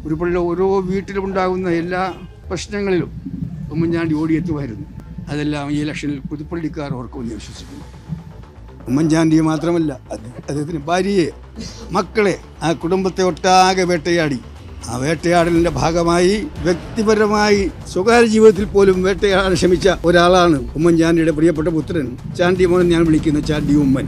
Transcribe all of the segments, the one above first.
ഉരുപ്പള്ളിയിലെ ഓരോ വീട്ടിലുണ്ടാകുന്ന എല്ലാ പ്രശ്നങ്ങളിലും ഉമ്മൻചാണ്ടി ഓടിയെത്തുമായിരുന്നു അതെല്ലാം ഈ ഇലക്ഷനിൽ പുതുപ്പള്ളിക്കാർ ഓർക്കുമെന്ന് വിശ്വസിക്കുന്നു ഉമ്മൻചാണ്ടി മാത്രമല്ല അത് അദ്ദേഹത്തിന് ഭാര്യയെ മക്കളെ ആ കുടുംബത്തെ ഒട്ടാകെ വേട്ടയാടി ആ വേട്ടയാടലിന്റെ ഭാഗമായി വ്യക്തിപരമായി സ്വകാര്യ ജീവിതത്തിൽ പോലും വേട്ടയാടാൻ ശ്രമിച്ച ഒരാളാണ് ഉമ്മൻചാണ്ടിയുടെ പ്രിയപ്പെട്ട പുത്രൻ ചാണ്ടി മോൻ ഞാൻ വിളിക്കുന്ന ചാണ്ടി ഉമ്മൻ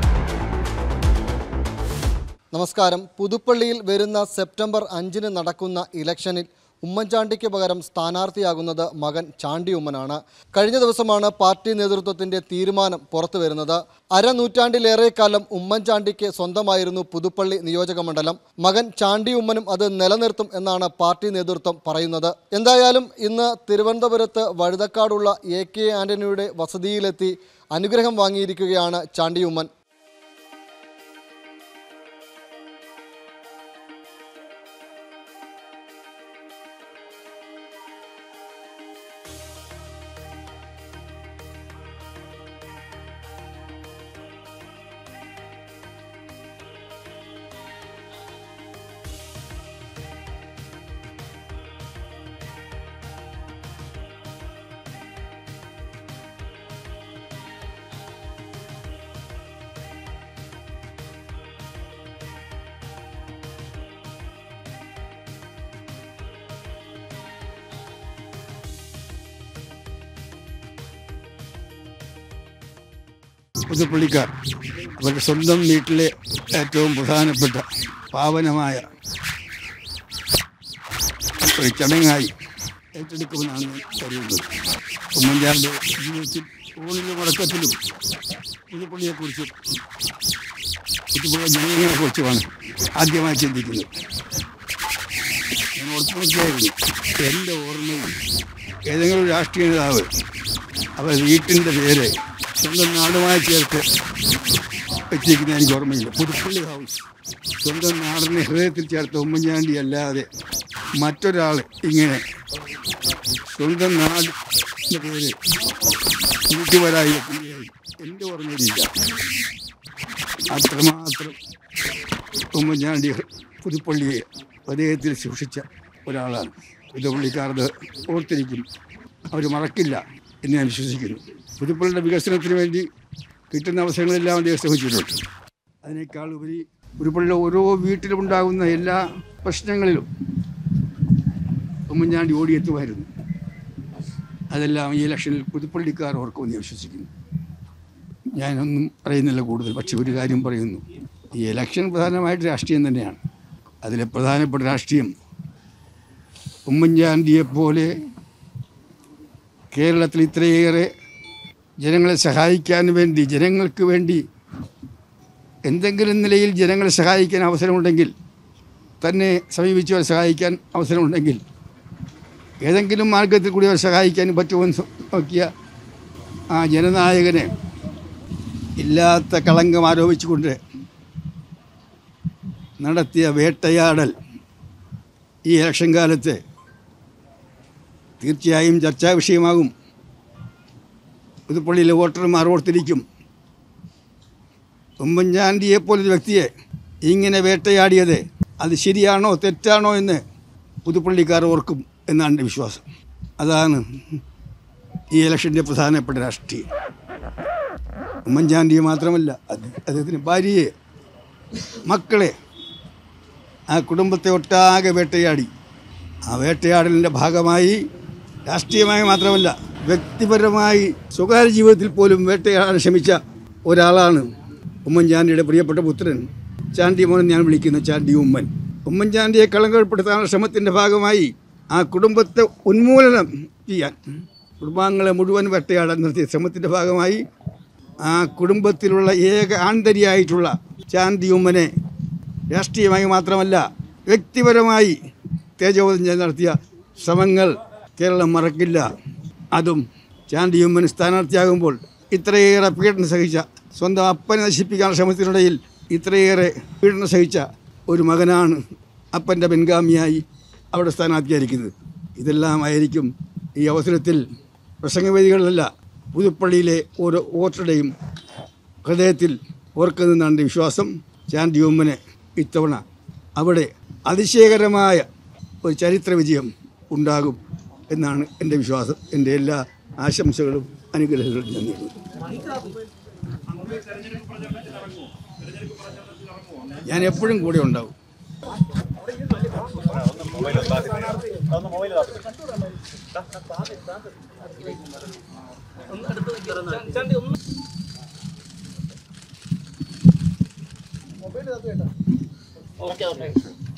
നമസ്കാരം പുതുപ്പള്ളിയിൽ വരുന്ന സെപ്റ്റംബർ അഞ്ചിന് നടക്കുന്ന ഇലക്ഷനിൽ ഉമ്മൻചാണ്ടിക്ക് പകരം സ്ഥാനാർത്ഥിയാകുന്നത് മകൻ ചാണ്ടി ഉമ്മനാണ് കഴിഞ്ഞ ദിവസമാണ് പാർട്ടി നേതൃത്വത്തിന്റെ തീരുമാനം പുറത്തു വരുന്നത് അരനൂറ്റാണ്ടിലേറെ കാലം ഉമ്മൻചാണ്ടിക്ക് സ്വന്തമായിരുന്നു പുതുപ്പള്ളി നിയോജക മണ്ഡലം മകൻ ചാണ്ടി ഉമ്മനും അത് നിലനിർത്തും എന്നാണ് പാർട്ടി നേതൃത്വം പറയുന്നത് എന്തായാലും ഇന്ന് തിരുവനന്തപുരത്ത് വഴുതക്കാടുള്ള എ കെ ആന്റണിയുടെ വസതിയിലെത്തി അനുഗ്രഹം വാങ്ങിയിരിക്കുകയാണ് ചാണ്ടി ഉമ്മൻ പുതുപ്പള്ളിക്കാർ അവരുടെ സ്വന്തം വീട്ടിലെ ഏറ്റവും പ്രധാനപ്പെട്ട പാവനമായ ഒരു ചടങ്ങായി ഏറ്റെടുക്കുമെന്നാണ് കരുതുന്നത് ഉമ്മൻചാണ്ടി ജീവിതത്തിൽ ഊണിലും ഉറക്കത്തിലും പുതുപ്പള്ളിയെക്കുറിച്ചും പുതുപ്പള്ളി ജനങ്ങളെക്കുറിച്ചുമാണ് ആദ്യമായി ചിന്തിക്കുന്നത് ഞാൻ ഓർത്തു നോക്കിയായിരുന്നു എൻ്റെ ഓർമ്മയിൽ ഏതെങ്കിലും ഒരു രാഷ്ട്രീയ നേതാവ് അവർ വീട്ടിൻ്റെ പേര് സ്വന്തം നാടുമായി ചേർത്ത് വെച്ചിരിക്കുന്ന എനിക്ക് ഓർമ്മയില്ല പുതുപ്പള്ളി ഹൗസ് സ്വന്തം നാടിനെ ഹൃദയത്തിൽ ചേർത്ത ഉമ്മൻചാണ്ടി അല്ലാതെ മറ്റൊരാൾ ഇങ്ങനെ സ്വന്തം നാടിൻ്റെ പേര് വീട്ടുവരായി വെക്കുന്നതായി എൻ്റെ ഓർമ്മയിലില്ല അത്രമാത്രം ഉമ്മൻചാണ്ടി പുതുപ്പള്ളിയെ ഹൃദയത്തിൽ സൂക്ഷിച്ച ഒരാളാണ് പുതുപ്പള്ളിക്കാരത് ഓർത്തിരിക്കും അവർ മറക്കില്ല എന്ന് ഞാൻ വിശ്വസിക്കുന്നു പുതുപ്പള്ളിയുടെ വികസനത്തിന് വേണ്ടി കിട്ടുന്ന അവസരങ്ങളെല്ലാം അദ്ദേഹം ശ്രമിച്ചിട്ടുണ്ട് അതിനേക്കാൾ ഉപരി പുതുപ്പള്ളിയിലെ ഓരോ വീട്ടിലുണ്ടാകുന്ന എല്ലാ പ്രശ്നങ്ങളിലും ഉമ്മൻചാണ്ടി ഓടിയെത്തുമായിരുന്നു അതെല്ലാം ഈ ഇലക്ഷനിൽ പുതുപ്പള്ളിക്കാർ ഓർക്കുമെന്ന് ഞാൻ വിശ്വസിക്കുന്നു ഞാനൊന്നും പറയുന്നില്ല കൂടുതൽ പക്ഷെ ഒരു കാര്യം പറയുന്നു ഈ ഇലക്ഷൻ പ്രധാനമായിട്ട് രാഷ്ട്രീയം തന്നെയാണ് അതിലെ പ്രധാനപ്പെട്ട രാഷ്ട്രീയം ഉമ്മൻചാണ്ടിയെപ്പോലെ കേരളത്തിൽ ഇത്രയേറെ ജനങ്ങളെ സഹായിക്കാൻ വേണ്ടി ജനങ്ങൾക്ക് വേണ്ടി എന്തെങ്കിലും നിലയിൽ ജനങ്ങളെ സഹായിക്കാൻ അവസരമുണ്ടെങ്കിൽ തന്നെ സമീപിച്ചവരെ സഹായിക്കാൻ അവസരമുണ്ടെങ്കിൽ ഏതെങ്കിലും മാർഗത്തിൽ കൂടി അവരെ സഹായിക്കാൻ പറ്റുമെന്ന് നോക്കിയ ആ ജനനായകനെ ഇല്ലാത്ത കളങ്കം ആരോപിച്ചുകൊണ്ട് നടത്തിയ വേട്ടയാടൽ ഈ ഇലക്ഷൻ കാലത്ത് തീർച്ചയായും ചർച്ചാ വിഷയമാകും പുതുപ്പള്ളിയിലെ വോട്ടർമാർ ഓർത്തിരിക്കും ഉമ്മൻചാണ്ടിയെ പോലൊരു വ്യക്തിയെ ഇങ്ങനെ വേട്ടയാടിയത് അത് ശരിയാണോ തെറ്റാണോ എന്ന് പുതുപ്പള്ളിക്കാർ ഓർക്കും എന്നാണ് എൻ്റെ വിശ്വാസം അതാണ് ഈ ഇലക്ഷൻ്റെ പ്രധാനപ്പെട്ട രാഷ്ട്രീയം ഉമ്മൻചാണ്ടിയെ മാത്രമല്ല അത് അദ്ദേഹത്തിന് ഭാര്യയെ മക്കളെ ആ കുടുംബത്തെ ഒട്ടാകെ വേട്ടയാടി ആ വേട്ടയാടലിൻ്റെ ഭാഗമായി രാഷ്ട്രീയമായി മാത്രമല്ല വ്യക്തിപരമായി സ്വകാര്യ ജീവിതത്തിൽ പോലും വേട്ടയാടാൻ ശ്രമിച്ച ഒരാളാണ് ഉമ്മൻചാണ്ടിയുടെ പ്രിയപ്പെട്ട പുത്രൻ ചാണ്ടി മോൻ ഞാൻ വിളിക്കുന്ന ചാണ്ടി ഉമ്മൻ ഉമ്മൻചാണ്ടിയെ കളങ്കപ്പെടുത്താനുള്ള ശ്രമത്തിൻ്റെ ഭാഗമായി ആ കുടുംബത്തെ ഉന്മൂലനം ചെയ്യാൻ കുടുംബാംഗങ്ങളെ മുഴുവൻ വേട്ടയാടാൻ നടത്തിയ ശ്രമത്തിൻ്റെ ഭാഗമായി ആ കുടുംബത്തിലുള്ള ഏക ആന്തരിയായിട്ടുള്ള ചാണ്ടി ഉമ്മനെ രാഷ്ട്രീയമായി മാത്രമല്ല വ്യക്തിപരമായി തേജോവധം ചെയ്ത് നടത്തിയ ശ്രമങ്ങൾ കേരളം മറക്കില്ല അതും ചാണ്ടിയുമ്മൻ സ്ഥാനാർത്ഥിയാകുമ്പോൾ ഇത്രയേറെ പീഡനം സഹിച്ച സ്വന്തം അപ്പനെ നശിപ്പിക്കാനുള്ള ശ്രമത്തിനിടയിൽ ഇത്രയേറെ പീഡനം സഹിച്ച ഒരു മകനാണ് അപ്പൻ്റെ പിൻഗാമിയായി അവിടെ സ്ഥാനാർത്ഥിയായിരിക്കുന്നത് ഇതെല്ലാം ആയിരിക്കും ഈ അവസരത്തിൽ പ്രസംഗവേദികളിലല്ല പുതുപ്പള്ളിയിലെ ഓരോ വോട്ടറുടെയും ഹൃദയത്തിൽ ഓർക്കുന്നതാണ് എൻ്റെ വിശ്വാസം ചാണ്ടി ഉമ്മനെ ഇത്തവണ അവിടെ അതിശയകരമായ ഒരു ചരിത്ര വിജയം ഉണ്ടാകും എന്നാണ് എൻ്റെ വിശ്വാസം എൻ്റെ എല്ലാ ആശംസകളും അനുഗ്രഹങ്ങളും ഞാൻ നേരുന്നു ഞാൻ എപ്പോഴും കൂടെ ഉണ്ടാവും ഓക്കെ ഓക്കെ